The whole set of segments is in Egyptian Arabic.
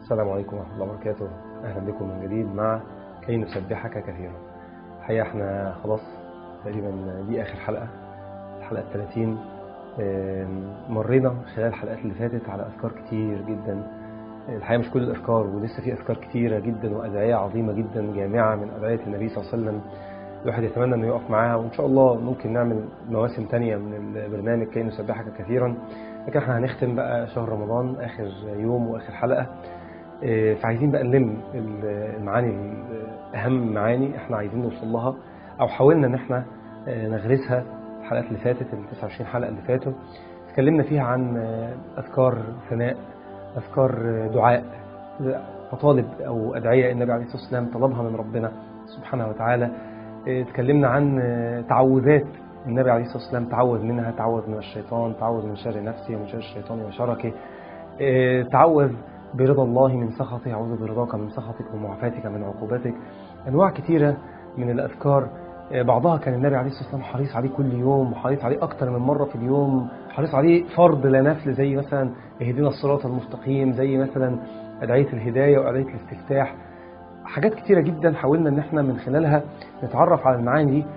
السلام عليكم ورحمة الله وبركاته أهلا بكم من جديد مع كي نسبحك كثيرا الحقيقة احنا خلاص تقريبا دي آخر حلقة الحلقة الثلاثين مرينا خلال الحلقات اللي فاتت على أذكار كتير جدا الحقيقة مش كل الأذكار ولسه في أذكار كتيرة جدا وأدعية عظيمة جدا جامعة من أدعية النبي صلى الله عليه وسلم الواحد يتمنى انه يقف معاها وان شاء الله ممكن نعمل مواسم تانية من البرنامج كي نسبحك كثيرا لكن احنا هنختم بقى شهر رمضان اخر يوم واخر حلقة فعايزين بقى نلم المعاني اهم معاني احنا عايزين نوصل لها او حاولنا ان احنا نغرسها الحلقات اللي فاتت ال 29 حلقة اللي فاتوا اتكلمنا فيها عن اذكار ثناء اذكار دعاء مطالب او ادعية النبي عليه الصلاة والسلام طلبها من ربنا سبحانه وتعالى اتكلمنا عن تعوذات النبي عليه الصلاة والسلام تعوذ منها تعوذ من الشيطان تعوذ من شر نفسه ومن شر الشيطان وشركه تعوذ برضا الله من سخطه أعوذ برضاك من سخطك ومعافاتك من عقوبتك أنواع كثيرة من الأذكار بعضها كان النبي عليه الصلاة والسلام حريص عليه كل يوم وحريص عليه أكتر من مرة في اليوم حريص عليه فرض لا نفل زي مثلا اهدنا الصراط المستقيم زي مثلا أدعية الهداية وأدعية الاستفتاح حاجات كتيرة جدا حاولنا ان احنا من خلالها نتعرف على المعاني دي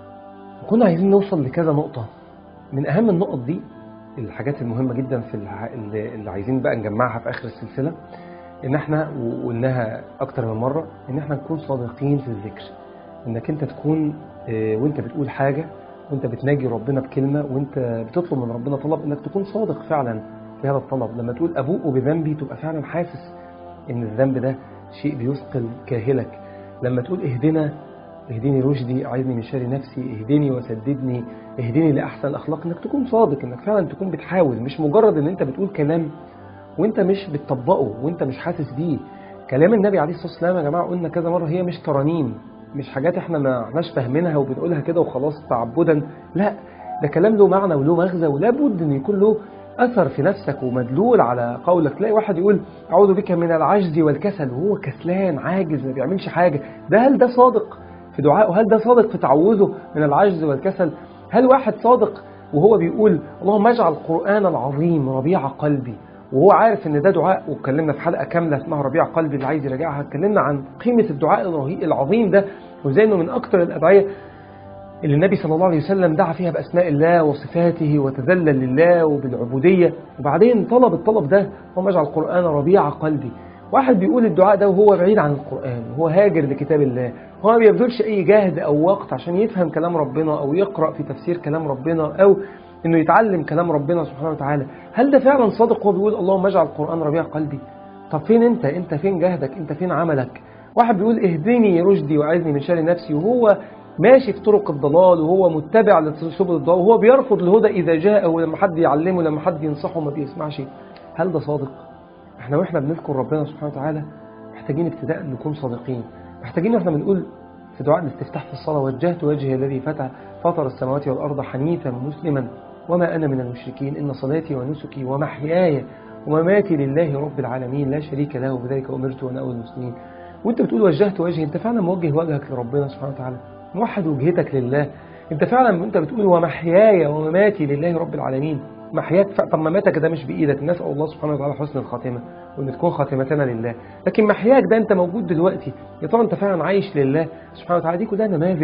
وكنا عايزين نوصل لكذا نقطة من اهم النقط دي الحاجات المهمة جدا في اللي عايزين بقى نجمعها في اخر السلسلة ان احنا وقلناها اكتر من مرة ان احنا نكون صادقين في الذكر انك انت تكون وانت بتقول حاجة وانت بتناجي ربنا بكلمة وانت بتطلب من ربنا طلب انك تكون صادق فعلا في هذا الطلب لما تقول ابوء بذنبي تبقى فعلا حاسس ان الذنب ده شيء بيثقل كاهلك لما تقول اهدنا اهدني رشدي اعذني من شر نفسي اهدني وسددني اهدني لاحسن الاخلاق انك تكون صادق انك فعلا تكون بتحاول مش مجرد ان انت بتقول كلام وانت مش بتطبقه وانت مش حاسس بيه كلام النبي عليه الصلاه والسلام يا جماعه قلنا كذا مره هي مش ترانيم مش حاجات احنا ما احناش فاهمينها وبنقولها كده وخلاص تعبدا لا ده كلام له معنى وله مغزى ولا بد ان يكون له أثر في نفسك ومدلول على قولك تلاقي واحد يقول أعوذ بك من العجز والكسل وهو كسلان عاجز ما بيعملش حاجة ده هل ده صادق في دعائه هل ده صادق في تعوذه من العجز والكسل هل واحد صادق وهو بيقول اللهم اجعل القرآن العظيم ربيع قلبي وهو عارف ان ده دعاء واتكلمنا في حلقة كاملة اسمها ربيع قلبي اللي عايز يراجعها اتكلمنا عن قيمة الدعاء العظيم ده وازاي انه من اكتر الادعية اللي النبي صلى الله عليه وسلم دعا فيها بأسماء الله وصفاته وتذلل لله وبالعبودية وبعدين طلب الطلب ده هو اجعل القرآن ربيع قلبي واحد بيقول الدعاء ده وهو بعيد عن القرآن وهو هاجر لكتاب الله هو ما بيبذلش أي جهد أو وقت عشان يفهم كلام ربنا أو يقرأ في تفسير كلام ربنا أو إنه يتعلم كلام ربنا سبحانه وتعالى هل ده فعلا صادق وهو بيقول اللهم اجعل القرآن ربيع قلبي طب فين أنت أنت فين جهدك أنت فين عملك واحد بيقول اهدني رشدي وعزني من شر نفسي وهو ماشي في طرق الضلال وهو متبع لسبل الضلال وهو بيرفض الهدى إذا جاء ولما حد يعلمه لما حد ينصحه ما بيسمعش هل ده صادق؟ احنا واحنا بنذكر ربنا سبحانه وتعالى محتاجين ابتداء نكون صادقين محتاجين واحنا بنقول في دعاء الاستفتاح في الصلاة وجهت وجهي الذي فتح فطر السماوات والأرض حنيفا مسلما وما أنا من المشركين إن صلاتي ونسكي ومحياي ومماتي لله رب العالمين لا شريك له وبذلك أمرت وأنا أول المسلمين وانت بتقول وجهت وجهي انت فعلا موجه وجهك لربنا سبحانه وتعالى موحد وجهتك لله انت فعلا انت بتقول ومحياي ومماتي لله رب العالمين محياك طب مماتك ده مش بايدك نسال الله سبحانه وتعالى حسن الخاتمه وان تكون خاتمتنا لله لكن محياك ده انت موجود دلوقتي يا ترى انت فعلا عايش لله سبحانه وتعالى دي كلها نماذج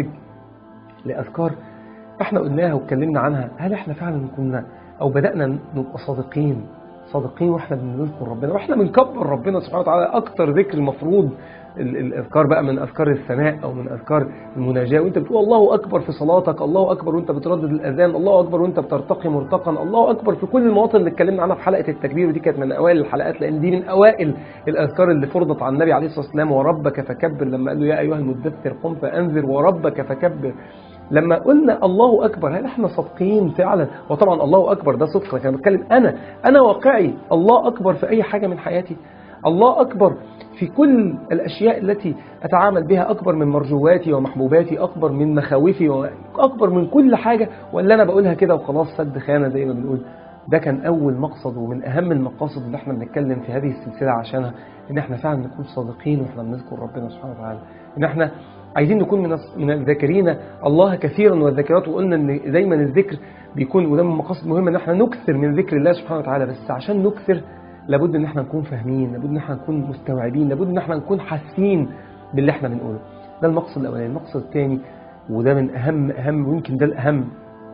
لاذكار احنا قلناها واتكلمنا عنها هل احنا فعلا كنا او بدانا نبقى صادقين صادقين واحنا بنذكر ربنا واحنا بنكبر ربنا سبحانه وتعالى اكتر ذكر المفروض الاذكار بقى من اذكار الثناء او من اذكار المناجاه وانت بتقول الله اكبر في صلاتك الله اكبر وانت بتردد الاذان الله اكبر وانت بترتقي مرتقا الله اكبر في كل المواطن اللي اتكلمنا عنها في حلقه التكبير ودي كانت من اوائل الحلقات لان دي من اوائل الاذكار اللي فرضت على النبي عليه الصلاه والسلام وربك فكبر لما قال له يا ايها المدثر قم فانذر وربك فكبر لما قلنا الله أكبر هل احنا صادقين فعلا وطبعا الله أكبر ده صدق لكن بتكلم أنا أنا واقعي الله أكبر في أي حاجة من حياتي الله أكبر في كل الأشياء التي أتعامل بها أكبر من مرجواتي ومحبوباتي أكبر من مخاوفي أكبر من كل حاجة ولا أنا بقولها كده وخلاص سد خانة زي ما بنقول ده كان أول مقصد ومن أهم المقاصد اللي احنا بنتكلم في هذه السلسلة عشانها إن احنا فعلا نكون صادقين واحنا بنذكر ربنا سبحانه وتعالى إن احنا عايزين نكون من من الذاكرين الله كثيرا والذاكرات وقلنا ان دايما الذكر بيكون وده من المقاصد مهمه ان احنا نكثر من ذكر الله سبحانه وتعالى بس عشان نكثر لابد ان احنا نكون فاهمين لابد ان احنا نكون مستوعبين لابد ان احنا نكون حاسين باللي احنا بنقوله ده المقصد الاولاني المقصد الثاني وده من اهم اهم ويمكن ده الاهم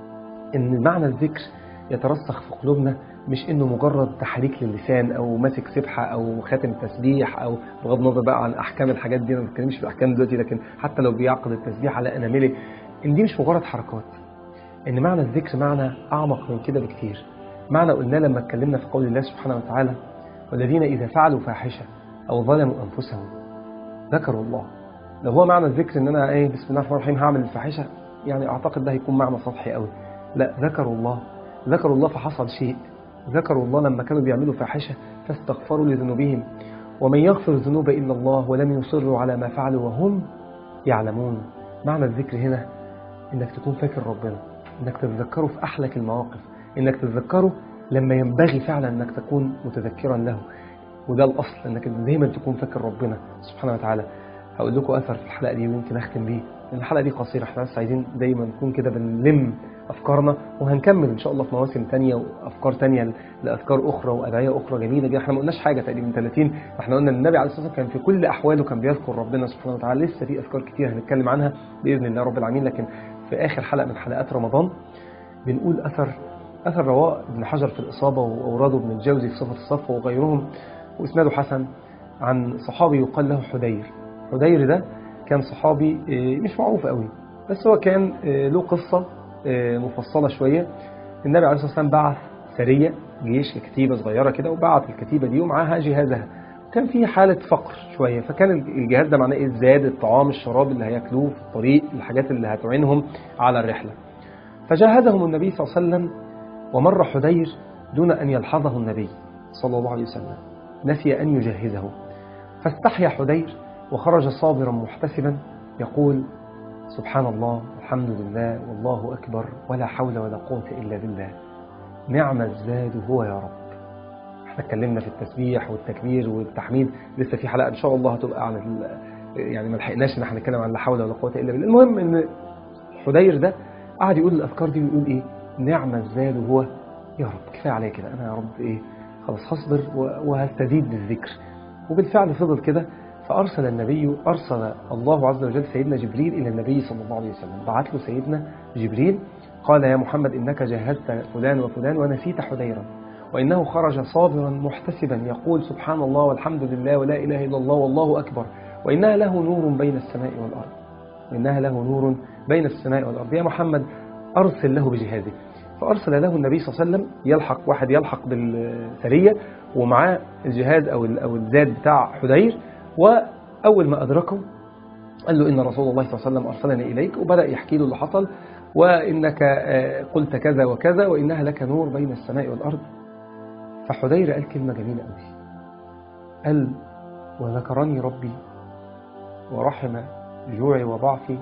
ان معنى الذكر يترسخ في قلوبنا مش انه مجرد تحريك للسان او ماسك سبحه او خاتم تسبيح او بغض النظر بقى عن احكام الحاجات دي انا ما بتكلمش في الاحكام دلوقتي لكن حتى لو بيعقد التسبيح على انامله ان دي مش مجرد حركات ان معنى الذكر معنى اعمق من كده بكتير معنى قلنا لما اتكلمنا في قول الله سبحانه وتعالى والذين اذا فعلوا فاحشه او ظلموا انفسهم ذكروا الله لو هو معنى الذكر ان انا ايه بسم الله الرحمن الرحيم هعمل الفاحشه يعني اعتقد ده هيكون معنى سطحي قوي لا ذكروا الله ذكروا الله فحصل شيء ذكروا الله لما كانوا بيعملوا فاحشة فاستغفروا لذنوبهم ومن يغفر الذنوب إلا الله ولم يصروا على ما فعلوا وهم يعلمون معنى الذكر هنا إنك تكون فاكر ربنا إنك تتذكره في أحلك المواقف إنك تتذكره لما ينبغي فعلا إنك تكون متذكرا له وده الأصل إنك دايما تكون فاكر ربنا سبحانه وتعالى هقول لكم أثر في الحلقة دي ويمكن أختم بيه لأن الحلقة دي قصيرة احنا بس عايزين دايما نكون كده بنلم أفكارنا وهنكمل إن شاء الله في مواسم تانية وأفكار تانية لأذكار أخرى وأدعية أخرى جميلة جدا احنا ما قلناش حاجة تقريبا 30 احنا قلنا النبي عليه الصلاة والسلام كان في كل أحواله كان بيذكر ربنا سبحانه وتعالى لسه في أذكار كتير هنتكلم عنها بإذن الله رب العالمين لكن في آخر حلقة من حلقات رمضان بنقول أثر أثر رواه ابن حجر في الإصابة وأوراده ابن الجوزي في صفة الصف وغيرهم وإسناده حسن عن صحابي يقال له حدير حدير ده كان صحابي مش معروف قوي بس هو كان له قصة مفصلة شوية النبي عليه الصلاة والسلام بعث سرية جيش كتيبة صغيرة كده وبعت الكتيبة دي ومعاها جهازها كان في حالة فقر شوية فكان الجهاز ده معناه ايه الزاد الطعام الشراب اللي هياكلوه في الطريق الحاجات اللي هتعينهم على الرحلة فجهزهم النبي صلى الله عليه وسلم ومر حدير دون أن يلحظه النبي صلى الله عليه وسلم نسي أن يجهزه فاستحيا حدير وخرج صابرا محتسبا يقول سبحان الله الحمد لله والله أكبر ولا حول ولا قوة إلا بالله نعم الزاد هو يا رب احنا اتكلمنا في التسبيح والتكبير والتحميد لسه في حلقة ان شاء الله هتبقى عن يعني ما لحقناش ان احنا نتكلم عن لا حول ولا قوة الا بالله المهم ان حدير ده قعد يقول الاذكار دي ويقول ايه نعم الزاد هو يا رب كفايه عليا كده انا يا رب ايه خلاص هصبر وهستزيد بالذكر وبالفعل فضل كده فأرسل النبي أرسل الله عز وجل سيدنا جبريل إلى النبي صلى الله عليه وسلم بعت له سيدنا جبريل قال يا محمد إنك جهزت فلان وفلان ونسيت حديرا وإنه خرج صابرا محتسبا يقول سبحان الله والحمد لله ولا إله إلا الله والله أكبر وإنها له نور بين السماء والأرض وإنها له نور بين السماء والأرض يا محمد أرسل له بجهازه فأرسل له النبي صلى الله عليه وسلم يلحق واحد يلحق بالسرية ومعاه الجهاز أو أو الزاد بتاع حدير وأول ما أدركه قال له إن رسول الله صلى الله عليه وسلم أرسلني إليك وبدأ يحكي له اللي حصل وإنك قلت كذا وكذا وإنها لك نور بين السماء والأرض فحدير قال كلمة جميلة قوي قال وذكرني ربي ورحم جوعي وضعفي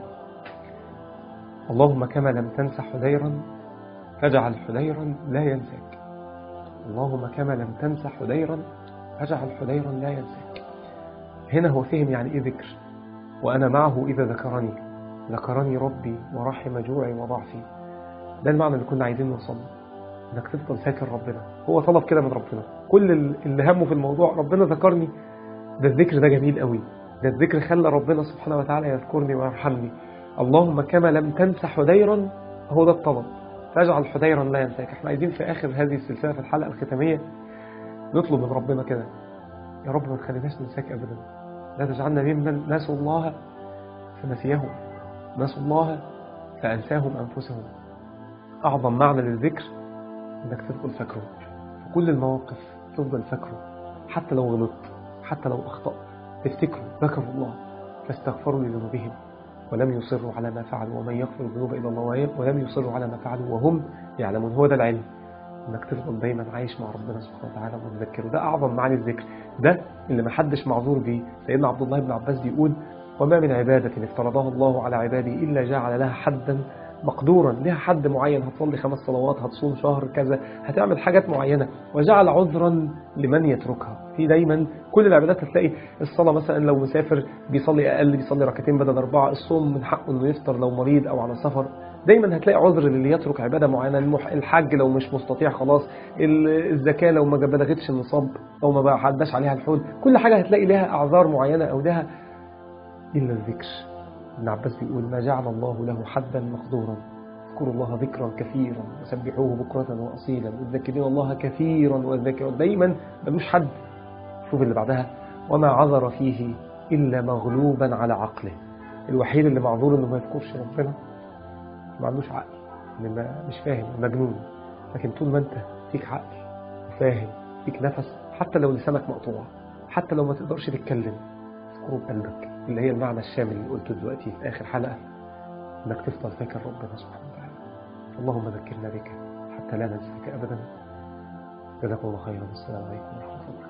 اللهم كما لم تنس حديرا فاجعل حديرا لا ينساك اللهم كما لم تنس حديرا فاجعل حديرا لا ينساك هنا هو فهم يعني ايه ذكر وأنا معه إذا ذكرني ذكرني ربي ورحم جوعي وضعفي ده المعنى اللي كنا عايزين نوصل انك تفضل فاكر ربنا هو طلب كده من ربنا كل اللي همه في الموضوع ربنا ذكرني ده الذكر ده جميل قوي ده الذكر خلى ربنا سبحانه وتعالى يذكرني ويرحمني اللهم كما لم تنس حديرا هو ده الطلب فاجعل حديرا لا ينساك احنا عايزين في اخر هذه السلسله في الحلقه الختاميه نطلب من ربنا كده يا رب ما تخليناش ننساك ابدا لا تجعلنا ممن نسوا الله فنسيهم نسوا الله فانساهم انفسهم اعظم معنى للذكر انك تفضل فاكره في كل المواقف تفضل فاكره حتى لو غلطت حتى لو اخطأت تفتكروا ذكروا الله فاستغفروا لذنوبهم ولم يصروا على ما فعلوا ومن يغفر الذنوب الا الله ولم يصروا على ما فعلوا وهم يعلمون هو ده العلم انك تفضل دايما عايش مع ربنا سبحانه وتعالى وتذكره ده اعظم معنى الذكر ده اللي ما حدش معذور بيه سيدنا عبد الله بن عباس بيقول وما من عبادة افترضها الله على عباده إلا جعل لها حدا مقدورا لها حد معين هتصلي خمس صلوات هتصوم شهر كذا هتعمل حاجات معينة وجعل عذرا لمن يتركها في دايما كل العبادات هتلاقي الصلاة مثلا لو مسافر بيصلي أقل بيصلي ركعتين بدل أربعة الصوم من حقه إنه يفطر لو مريض أو على سفر دايما هتلاقي عذر للي يترك عبادة معينة المح- الحج لو مش مستطيع خلاص ال- الزكاة لو ما بلغتش النصاب أو ما عداش عليها الحول كل حاجة هتلاقي لها أعذار معينة أو لها إلا الذكر ابن عباس بيقول ما جعل الله له حدا مقدورا اذكروا الله ذكرا كثيرا وسبحوه بكرة وأصيلا والذاكرين الله كثيرا والذاكرات دايما ملوش حد شوف اللي بعدها وما عذر فيه إلا مغلوبا على عقله الوحيد اللي معذور انه ما يذكرش ربنا ما عندوش عقل اللي ما- مش فاهم مجنون لكن طول ما انت فيك عقل وفاهم فيك نفس حتى لو لسانك مقطوع حتى لو ما تقدرش تتكلم اذكره بقلبك اللي هي المعنى الشامل اللي قلته دلوقتي في آخر حلقة انك تفضل فاكر ربنا سبحانه وتعالى اللهم ذكرنا بك حتى لا ننساك أبدا جزاكم الله خيرا والسلام عليكم ورحمة الله